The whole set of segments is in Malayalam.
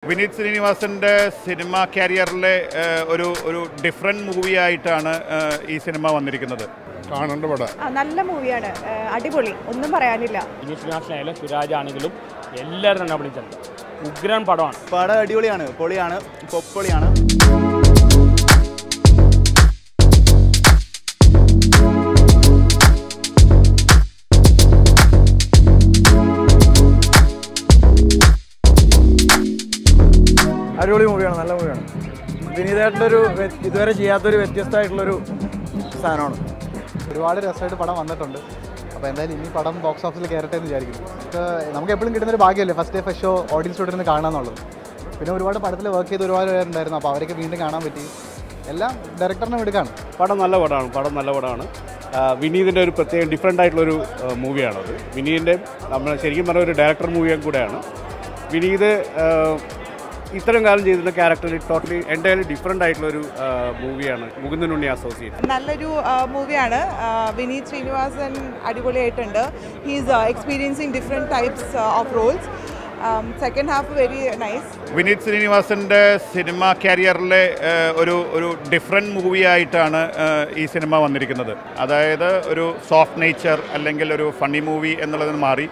വിനീത് ശ്രീനിവാസന്റെ സിനിമ കരിയറിലെ ഏഹ്, ഒരു ഒരു ഡിഫറെൻറ്റ് മൂവി ആയിട്ടാണ് ഏഹ്, ഈ സിനിമ വന്നിരിക്കുന്നത് കാണേണ്ട പടം ആ, നല്ല മൂവിയാണ് അടിപൊളി ഒന്നും പറയാനില്ല ഇനി ശ്രീനിവാസനായാലും സുരാജ് ആണെങ്കിലും എല്ലാവരും തന്നെ വിളിച്ചിട്ടുണ്ട് ഉഗ്രൻ പടമാണ് പടം അടിപൊളിയാണ് പൊളിയാണ് പൊപ്പൊളിയാണ് അടിപൊളി മൂവിയാണ് നല്ല മൂവിയാണ് വിനീതേട്ടൻ്റെ ഒരു വ്യ- ഇതുവരെ ചെയ്യാത്തൊരു വ്യത്യസ്തമായിട്ടുള്ളൊരു സാധനമാണ് ഒരുപാട് രസമായിട്ട് പടം വന്നിട്ടുണ്ട് അപ്പോൾ എന്തായാലും ഇനി പടം ബോക്സ് ഓഫീസിൽ കയറട്ടെ എന്ന് വിചാരിക്കുന്നു നമുക്ക് നമുക്ക് എപ്പോഴും കിട്ടുന്ന ഒരു ഭാഗ്യമല്ലേ ഫസ്റ്റ് ഡേ ഫസ്റ്റ് ഷോ ഓഡിയൻസിലോട്ട് ഇരുന്ന് കാണാന്നുള്ളത് പിന്നെ ഒരുപാട് പടത്തിൽ വർക്ക് ചെയ്ത് ഒരുപാട് പേരുണ്ടായിരുന്നു അപ്പോൾ അവരൊക്കെ വീണ്ടും കാണാൻ പറ്റി എല്ലാം ഡയറക്ടറിനെ എടുക്കാണ് പടം നല്ല പടമാണ് പടം നല്ല പടമാണ് ആ, വിനീതിൻ്റെ ഒരു പ്രത്യേകം ഡിഫറെൻ്റ് ആയിട്ടുള്ളൊരു ആ, മൂവിയാണത് വിനീതിൻ്റെ നമ്മൾ ശരിക്കും പറഞ്ഞ ഒരു ഡയറക്ടർ മൂവിയും കൂടെയാണ് വിനീത് ആ, ഇത്രയും കാലം ചെയ്തിരുന്ന ക്യാരക്ടർ ടോട്ടലി എൻ്റയർലി ഡിഫറെൻ്റ് ആയിട്ടുള്ളൊരു ആ, മൂവിയാണ് മുകുന്ദനുണ്ണി അസോസിയേറ്റ് നല്ലൊരു മൂവിയാണ് വിനീത് ശ്രീനിവാസൻ അടിപൊളിയായിട്ടുണ്ട് he's experiencing different types of roles second half very nice Vineeth ശ്രീനിവാസന്റെ സിനിമ കരിയറിലെ ഏഹ്, ഒരു ഒരു ഡിഫറെൻറ്റ് മൂവി ആയിട്ടാണ് ഏഹ്, ഈ സിനിമ വന്നിരിക്കുന്നത് അതായത് ഒരു സോഫ്റ്റ് നേച്ചർ അല്ലെങ്കിൽ ഒരു ഫണ്ണി മൂവി എന്നുള്ളതിന് മാറി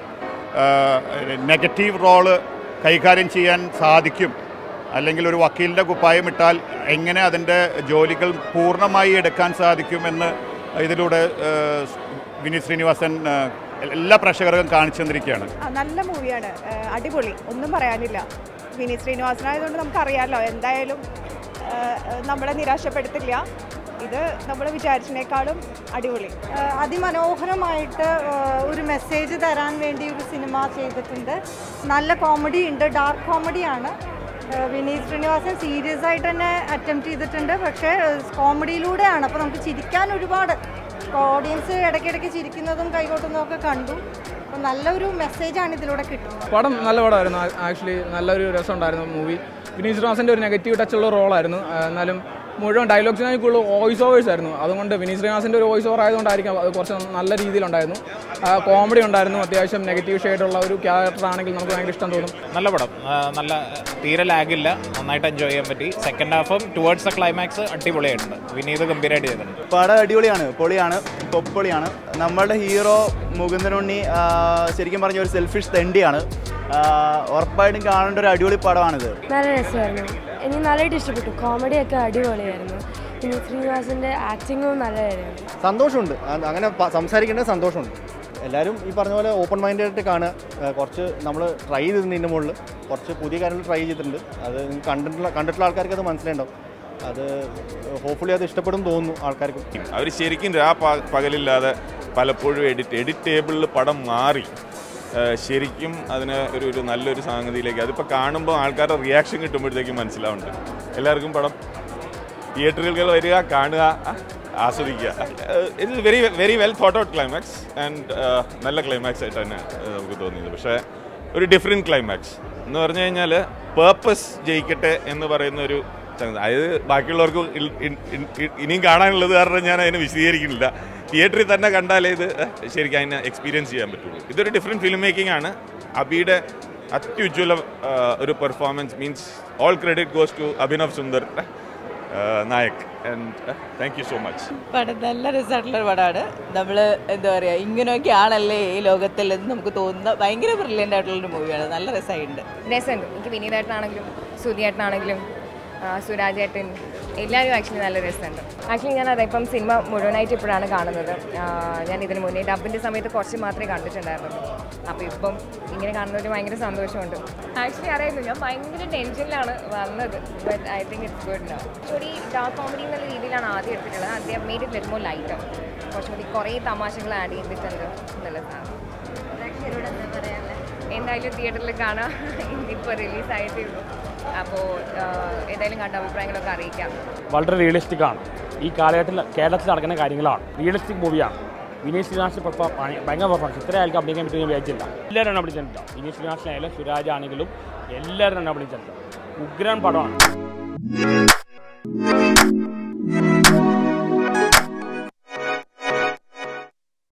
നെഗറ്റീവ് റോള് കൈകാര്യം ചെയ്യാൻ സാധിക്കും അല്ലെങ്കിൽ ഒരു വക്കീലിൻ്റെ കുപ്പായം ഇട്ടാൽ എങ്ങനെ അതിൻ്റെ ജോലികൾ പൂർണ്ണമായി എടുക്കാൻ സാധിക്കുമെന്ന് ഇതിലൂടെ ഏഹ്, വിനീത് ശ്രീനിവാസൻ ഏഹ്, എല്ലാ പ്രേക്ഷകർക്കും കാണിച്ചു തന്നിരിക്കുകയാണ് ആ, നല്ല മൂവിയാണ് അടിപൊളി ഒന്നും പറയാനില്ല വിനീത് ശ്രീനിവാസനായതുകൊണ്ട് നമുക്കറിയാമല്ലോ എന്തായാലും ആ, ആ, നമ്മളെ നിരാശപ്പെടുത്തില്ല ഇത് നമ്മൾ വിചാരിച്ചതിനേക്കാളും അടിപൊളി അതിമനോഹരമായിട്ട് ഏഹ്, ഒരു മെസ്സേജ് തരാൻ വേണ്ടി ഒരു സിനിമ ചെയ്തിട്ടുണ്ട് നല്ല കോമഡി ഉണ്ട് ഡാർക്ക് കോമഡിയാണ് ഏഹ്, വിനീത് ശ്രീനിവാസൻ സീരിയസ് ആയിട്ട് തന്നെ അറ്റംപ്റ്റ് ചെയ്തിട്ടുണ്ട് പക്ഷേ കോമഡിയിലൂടെയാണ് അപ്പോൾ നമുക്ക് ചിരിക്കാൻ ഒരുപാട് ഓഡിയൻസ് ഇടയ്ക്കിടയ്ക്ക് ചിരിക്കുന്നതും കൈകൊട്ടുന്നതും ഒക്കെ കണ്ടു അപ്പോൾ നല്ലൊരു മെസ്സേജാണ് ഇതിലൂടെ കിട്ടുന്നത് പടം നല്ല പടമായിരുന്നു ആക്ച്വലി നല്ലൊരു രസമുണ്ടായിരുന്നു മൂവി വിനീത് ശ്രീനിവാസൻ്റെ ഒരു നെഗറ്റീവ് ടച്ചുള്ള റോളായിരുന്നു എന്നാലും മുഴുവൻ ഡയലോഗ്സിനായി കൂടുതൽ വോയിസ് ഓവേഴ്സ് ആയിരുന്നു അതുകൊണ്ട് വിനീത് ശ്രീനിവാസൻ്റെ ഒരു വോയിസ് ഓവർ ആയതുകൊണ്ടായിരിക്കും അത് കുറച്ച് നല്ല രീതിയിലുണ്ടായിരുന്നു കോമഡി ഉണ്ടായിരുന്നു അത്യാവശ്യം നെഗറ്റീവ് ഷെയ്ഡുള്ള ഒരു ക്യാരക്ടർ ആണെങ്കിൽ നമുക്ക് ഭയങ്കര ഇഷ്ടം തോന്നും നല്ല പടം നല്ല തീരെ ലാഗില്ല നന്നായിട്ട് എൻജോയ് ചെയ്യാൻ പറ്റി സെക്കൻഡ് ഹാഫും ടുവേർഡ്സ് ദ ക്ലൈമാക്സ് അടിപൊളിയായിട്ടുണ്ട് വിനീത് ഗംഭീരമായിട്ട് ചെയ്തിട്ടുണ്ട് പടം അടിപൊളിയാണ് പൊളിയാണ് പൊപ്പൊളിയാണ് നമ്മളുടെ ഹീറോ മുകുന്ദനുണ്ണി ആ, ശരിക്കും പറഞ്ഞ ഒരു സെൽഫിഷ് തെണ്ടിയാണ് ആ, ഉറപ്പായിട്ടും കാണേണ്ട ഒരു അടിപൊളി പടമാണിത് നല്ല രസമായിരുന്നു എനിക്ക് നല്ലതായിട്ട് ഇഷ്ടപ്പെട്ടു കോമഡിയൊക്കെ അടിപൊളിയായിരുന്നു വിനീത് ശ്രീനിവാസൻ്റെ ആക്ടിങ്ങും നല്ലതായിരുന്നു സന്തോഷമുണ്ട് അത് അങ്ങനെ പ- സംസാരിക്കേണ്ടത് സന്തോഷമുണ്ട് എല്ലാവരും ഈ പറഞ്ഞ പോലെ ഓപ്പൺ മൈൻഡ് ആയിട്ട് കാണുക ഏഹ് കുറച്ച് നമ്മൾ ട്രൈ ചെയ്തിട്ടുണ്ട് ഇതിൻ്റെ മുകളിൽ കുറച്ച് പുതിയ കാര്യങ്ങൾ ട്രൈ ചെയ്തിട്ടുണ്ട് അത് നിങ്ങൾക്ക് കണ്ടിട്ടുള്ള കണ്ടിട്ടുള്ള ആൾക്കാർക്ക് അത് മനസ്സിലായിട്ടുണ്ടാവും അത് ഹോപ്പ്ഫുള്ളി അത് ഇഷ്ടപ്പെടും തോന്നുന്നു ആൾക്കാർക്ക് അവർ ശരിക്കും രാ പ- പകലില്ലാതെ പലപ്പോഴും എഡിറ്റ് എഡിറ്റ് ടേബിളിൽ പടം മാറി ഏഹ് ശരിക്കും അതിന് ഒരു ഒരു നല്ലൊരു സംഗതിയിലേക്ക് അതിപ്പോൾ കാണുമ്പോൾ ആൾക്കാരുടെ റിയാക്ഷൻ കിട്ടുമ്പോഴത്തേക്കും മനസ്സിലാവുന്നുണ്ട് എല്ലാവർക്കും പടം തിയേറ്ററുകൾ വരിക കാണുക ആസ്വദിക്കുക it very very well thought out climax and നല്ല ക്ലൈമാക്സ് ആയിട്ട് തന്നെ ഏഹ് നമുക്ക് തോന്നിയത് പക്ഷേ ഒരു ഡിഫറെൻറ്റ് ക്ലൈമാക്സ് എന്ന് പറഞ്ഞു കഴിഞ്ഞാൽ പേർപ്പസ് ജയിക്കട്ടെ എന്ന് പറയുന്ന ഒരു സംഗതി അതായത് ബാക്കിയുള്ളവർക്ക് ഇൽ- ഇൻ- ഇൻ- ഇ- ഇനിയും കാണാനുള്ളത് കാരണം ഞാൻ അതിനെ വിശദീകരിക്കുന്നില്ല തിയേറ്ററിൽ തന്നെ കണ്ടാലേ ഇത് ശരിക്കും അതിനെ എക്സ്പീരിയൻസ് ചെയ്യാൻ പറ്റുള്ളൂ ഇതൊരു ഡിഫറെൻറ്റ് ഫിലിം മേക്കിംഗ് ആണ് അബിയുടെ അത്യുജ്വല ആ, ഒരു performance means all credit goes to Abhinav Sundar ആ, Nayak and thank you so much പടം നല്ല രസമായിട്ടുള്ള പടമാണ് നമ്മൾ എന്താ പറയുക ഇങ്ങനെയൊക്കെ ആണല്ലേ ഈ ലോകത്തിൽ എന്ന് നമുക്ക് തോന്നുന്ന ഭയങ്കര ബ്രില്യൻ്റ് ആയിട്ടുള്ളൊരു മൂവിയാണ് നല്ല രസമായിട്ടുണ്ട് രസമുണ്ട് എനിക്ക് വിനീതേട്ടനാണെങ്കിലും സുധിയേട്ടനാണെങ്കിലും സുരാജ് ഏട്ടൻ എല്ലാവരും ആക്ച്വലി നല്ല രസമുണ്ട് ആക്ച്വലി ഞാൻ അതെ ഇപ്പം സിനിമ മുഴുവനായിട്ട് ഇപ്പോഴാണ് കാണുന്നത് ആ, ഞാൻ ഇതിന് മുന്നേ ഡബിൻ്റെ സമയത്ത് കുറച്ച് മാത്രമേ കണ്ടിട്ടുണ്ടായിരുന്നുള്ളൂ അപ്പോൾ ഇപ്പം ഇങ്ങനെ കാണുന്നതിൽ ഭയങ്കര സന്തോഷമുണ്ട് ആക്ച്വലി അറിയായിരുന്നു ഞാൻ ഭയങ്കര ടെൻഷനിലാണ് വന്നത് but I think it's good no കുറച്ചുകൂടി ഡാർക്ക് കോമഡി എന്നുള്ള രീതിയിലാണ് ആദ്യം എടുത്തിട്ടുള്ളത് അദ്ദേഹം made it let more light കുറച്ചുകൂടി കുറേ തമാശകൾ ആഡ് ചെയ്തിട്ടുണ്ട് എന്നുള്ള സാധനം എന്തായാലും തിയേറ്ററിൽ കാണാം ഇന്നിപ്പോൾ റിലീസായിട്ടേ ഉള്ളൂ അപ്പോൾ എന്തായാലും കണ്ട അഭിപ്രായങ്ങളൊക്കെ അറിയിക്കാം വളരെ റിയലിസ്റ്റിക് ആണ് ഈ കാലഘട്ടത്തിൽ കേരളത്തിൽ നടക്കുന്ന കാര്യങ്ങളാണ് റിയലിസ്റ്റിക് മൂവിയാണ് വിനീത് ശ്രീനിവാസൻ പെർഫോം ഭയങ്കര പെർഫോമൻസ് ഇത്ര ആൾക്ക് അഭിനയിക്കാൻ പറ്റുമെന്ന് വിചാരിച്ചില്ല എല്ലാവരും എന്നെ വിളിച്ചിട്ടുണ്ട് വിനീത് ശ്രീനിവാസനായാലും സുരാജ് ആണെങ്കിലും എല്ലാവരും എന്നെ വിളിച്ചിട്ടുണ്ട് ഉഗ്രൻ പടമാണ്